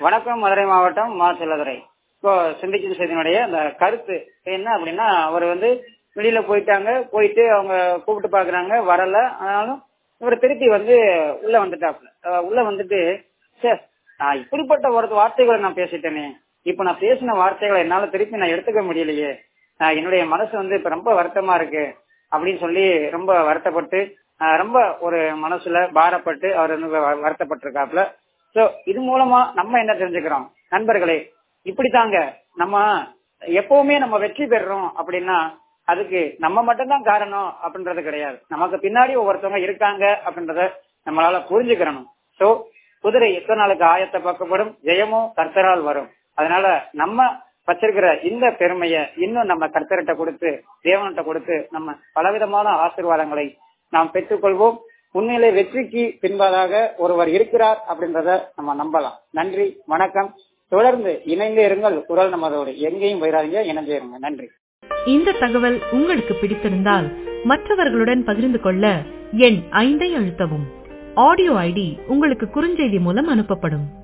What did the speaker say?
வணக்கம் மதுரை மாவட்டம் மா செல்லதுரை இப்போ சிந்திக்கும் செய்தியினுடைய அந்த கருத்து என்ன அப்படின்னா அவர் வந்து வெளியில போயிட்டாங்க போயிட்டு அவங்க கூப்பிட்டு பாக்குறாங்க வரல ஆனாலும் இவர் திருப்பி வந்து உள்ள வந்துட்டாப்ல அஹ் உள்ள வந்துட்டு சே நான் இப்படிப்பட்ட ஒரு வார்த்தைகளை நான் பேசிட்டேனே இப்ப நான் பேசின வார்த்தைகளை என்னால திருப்பி நான் எடுத்துக்க முடியலையே நான் என்னுடைய மனசு வந்து இப்ப ரொம்ப வருத்தமா இருக்கு அப்படின்னு சொல்லி ரொம்ப வருத்தப்பட்டு ஆஹ் ரொம்ப ஒரு மனசுல பாரப்பட்டு அவர் வந்து வ- வருத்தப்பட்டிருக்காப்ல சோ இது மூலமா நம்ம என்ன தெரிஞ்சுக்கிறோம் நண்பர்களே இப்படித்தாங்க நம்ம எப்பவுமே நம்ம வெற்றி பெறுறோம் அப்படின்னா அதுக்கு நம்ம மட்டும்தான் காரணம் அப்படின்றது கிடையாது நமக்கு பின்னாடி ஒவ்வொருத்தவங்க இருக்காங்க அப்படின்றத நம்மளால புரிஞ்சுக்கிறணும் சோ குதிரை எத்தனை நாளுக்கு ஆயத்த பக்கப்படும் ஜெயமோ கர்த்தரால் வரும் அதனால நம்ம வச்சிருக்கிற இந்த பெருமையை இன்னும் நம்ம கர்த்தர்கிட்ட கொடுத்து தேவன்கிட்ட கொடுத்து நம்ம பலவிதமான ஆசீர்வாதங்களை நாம் பெற்றுக்கொள்வோம் உண்மையிலே வெற்றிக்கு பின்பதாக ஒருவர் இருக்கிறார் அப்படின்றத நம்ம நம்பலாம் நன்றி வணக்கம் தொடர்ந்து இணைந்தே இருங்கள் குரல் நமதோடு எங்கேயும் போயிடாதீங்க இணைந்தே இருங்க நன்றி இந்த தகவல் உங்களுக்கு பிடித்திருந்தால் மற்றவர்களுடன் பகிர்ந்து கொள்ள எண் ஐந்தை அழுத்தவும் ஆடியோ ஐடி உங்களுக்கு குறுஞ்செய்தி மூலம் அனுப்பப்படும்